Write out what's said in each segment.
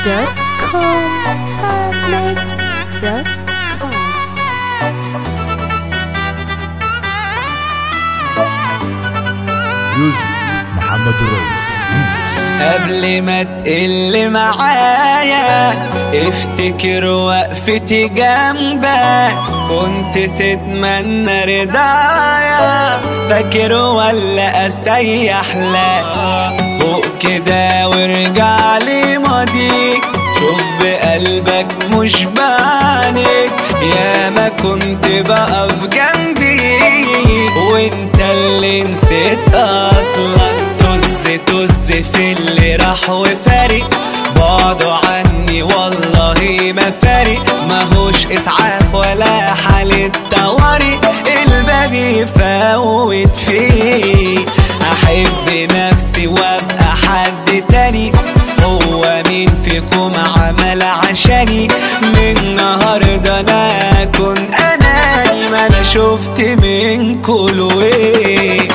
Parflex.com يوسف محمد الرئيس قبل ما تقل معايا افتكر وقفتي جنبك كنت تتمنى رضايا فاكر ولا اسيح لك فوق كده وارجع لي ماضيك شوف بقلبك مش بعينك يا ما كنت بقف جنبي وانت اللي نسيت اصلا طز طز في اللي راح وفارق بعده عني والله ما فارق ماهوش اسعاف ولا حالة طوارئ الباب يفوت فيه احب نفسي وابقى حد تاني هو مين فيكم عمل عشاني من النهارده انا اكون اناني ما انا شفت من كل وين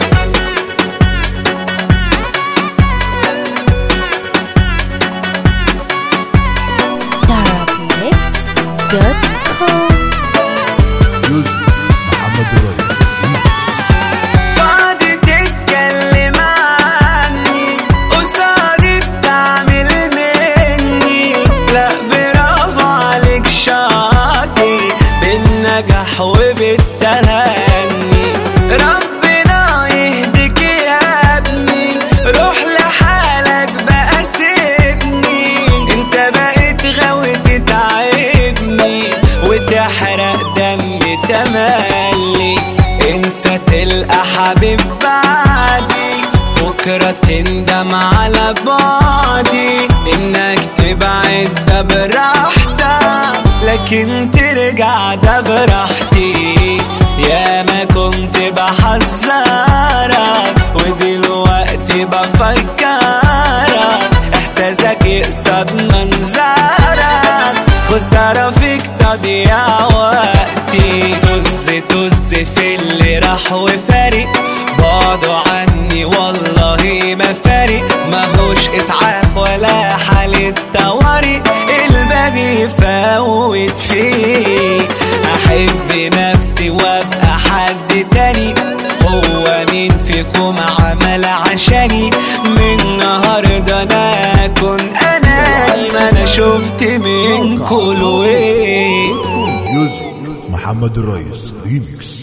Parflex.com يوسف محمد الرئيس فاضي تتكلم عني قصادي بتعمل مني لا برافو عليك شاطر بالنجاح وبالتهني ربنا يهديك يا ابني روح لحالك بقى سيبني انت بقيت غاوي تتعبني وتحرق دمي تملي انسى تلقى حبيب بعدي بكرة تندم على بعدي انك تبعد ده براحتك لكن ترجع ده براحتي يا ما كنت بحذرك ودلوقتي بفكرك احساسك يقصد منظرك خسارة فيك تضيع وقتي طز طز في اللي راح وفارق بعده عني والله ما فارق ماهوش اسعاف ولا حالة طوارئ الباب يفوت فيك احب نفسي وابقى حد تاني هو مين فيكم عمل عشاني من النهارده انا اكون اناني ما انا شفت من كل وين يوسف محمد الرئيس ريميكس